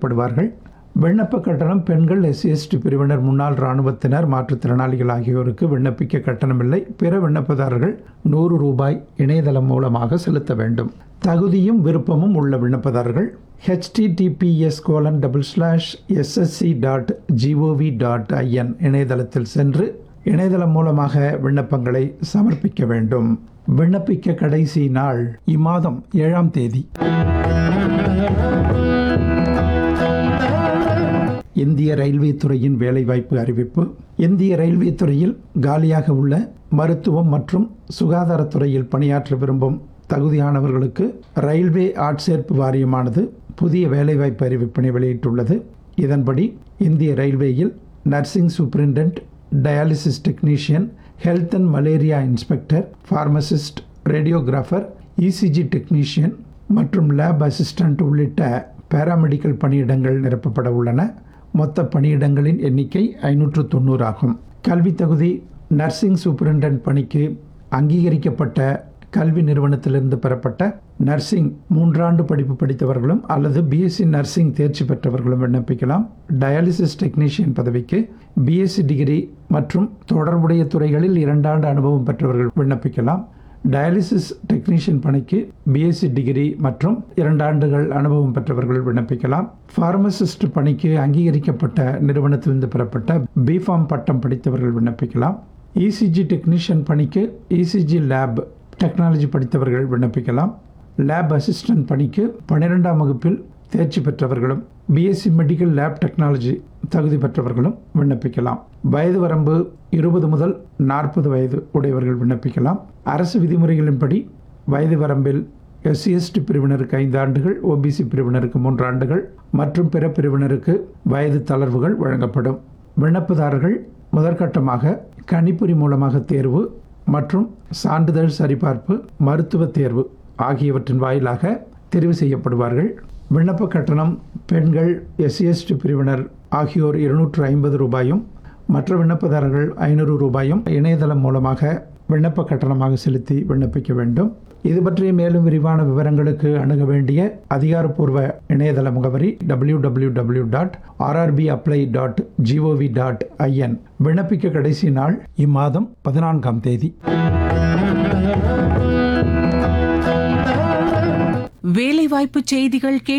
செய்யப்படுவார்கள் விண்ணப்ப கட்டணம் பெண்கள் எஸ்சி எஸ்டி பிரிவினர் முன்னாள் இராணுவத்தினர் மாற்றுத்திறனாளிகள் ஆகியோருக்கு விண்ணப்பிக்க கட்டணமில்லை பிற விண்ணப்பதாரர்கள் நூறு ரூபாய் இணையதளம் மூலமாக செலுத்த வேண்டும் தகுதியும் விருப்பமும் உள்ள விண்ணப்பதாரர்கள் HTTPS colon double slash SSC dot GOV dot IN இணையதளத்தில் சென்று இணையதளம் மூலமாக விண்ணப்பங்களை சமர்ப்பிக்க வேண்டும் விண்ணப்பிக்க கடைசி நாள் இம்மாதம் ஏழாம் தேதி இந்திய ரயில்வே துறையின் வேலைவாய்ப்பு அறிவிப்பு இந்திய ரயில்வே துறையில் காலியாக உள்ள மருத்துவம் மற்றும் சுகாதாரத்துறையில் பணியாற்ற விரும்பும் தகுதியானவர்களுக்கு ரயில்வே ஆட்சேர்ப்பு வாரியமானது புதிய வேலைவாய்ப்பு அறிவிப்பினை வெளியிட்டுள்ளது இதன்படி இந்திய ரயில்வேயில் nursing superintendent dialysis technician health and malaria inspector pharmacist radiographer ECG technician மற்றும் லேப் அசிஸ்டன்ட் உள்ளிட்ட பாராமெடிக்கல் பணியிடங்கள் நிரப்பப்பட உள்ளன மொத்த பணியிடங்களின் எண்ணிக்கை ஐநூற்று தொண்ணூறு ஆகும் கல்வி தகுதி நர்சிங் சூப்பரிண்டென்ட் பணிக்கு அங்கீகரிக்கப்பட்ட கல்வி நிறுவனத்திலிருந்து பெறப்பட்ட நர்சிங் மூன்றாண்டு படிப்பு படித்தவர்களும் அல்லது பிஎஸ்சி நர்சிங் தேர்ச்சி பெற்றவர்களும் விண்ணப்பிக்கலாம் டயாலிசிஸ் டெக்னீஷியன் பதவிக்கு பிஎஸ்சி டிகிரி மற்றும் தொடர்புடைய துறைகளில் இரண்டாண்டு அனுபவம் பெற்றவர்கள் விண்ணப்பிக்கலாம் டயாலிசிஸ் டெக்னீஷியன் பணிக்கு பிஎஸ்சி டிகிரி மற்றும் இரண்டு ஆண்டுகள் அனுபவம் பெற்றவர்கள் விண்ணப்பிக்கலாம் ஃபார்மசிஸ்ட் பணிக்கு அங்கீகரிக்கப்பட்ட நிறுவனத்திலிருந்து பெறப்பட்ட பிஃபார்ம் பட்டம் படித்தவர்கள் விண்ணப்பிக்கலாம் இசிஜி டெக்னீஷியன் பணிக்கு இசிஜி லேப் டெக்னாலஜி படித்தவர்கள் விண்ணப்பிக்கலாம் லேப் அசிஸ்டன்ட் பணிக்கு பன்னிரெண்டாம் வகுப்பில் தேர்ச்சி பெற்றவர்களும் பிஎஸ்சி மெடிக்கல் லேப் டெக்னாலஜி தகுதி பெற்றவர்களும் விண்ணப்பிக்கலாம் வயது வரம்பு இருபது முதல் நாற்பது வயது உடையவர்கள் விண்ணப்பிக்கலாம் அரசு விதிமுறைகளின்படி வயது வரம்பில் எஸ்சி எஸ்டி பிரிவினருக்கு ஐந்து ஆண்டுகள் ஓபிசி பிரிவினருக்கு மூன்று ஆண்டுகள் மற்றும் பிற பிரிவினருக்கு வயது தளர்வுகள் வழங்கப்படும் விண்ணப்பதாரர்கள் முதற்கட்டமாக கணிப்பொறி மூலமாக தேர்வு மற்றும் சான்றிதழ் சரிபார்ப்பு மருத்துவ தேர்வு ஆகியவற்றின் வாயிலாக தெரிவு செய்யப்படுவார்கள் விண்ணப்ப கட்டணம் பெண்கள் எஸ்சி எஸ்டி பிரிவினர் ஆகியோர் இருநூற்று ஐம்பது ரூபாயும் மற்ற விண்ணப்பதாரர்கள் ஐநூறு ரூபாயும் இணையதளம் மூலமாக விண்ணப்ப கட்டணமாக செலுத்தி விண்ணப்பிக்க வேண்டும் இது பற்றிய மேலும் விரிவான விவரங்களுக்கு அணுக வேண்டிய அதிகாரப்பூர்வ இணையதள முகவரி W W W dot RRB apply dot GOV dot IN விண்ணப்பிக்க கடைசி நாள் இம்மாதம் பதினான்காம் தேதி வேலைவாய்ப்பு செய்திகள் கேட்டு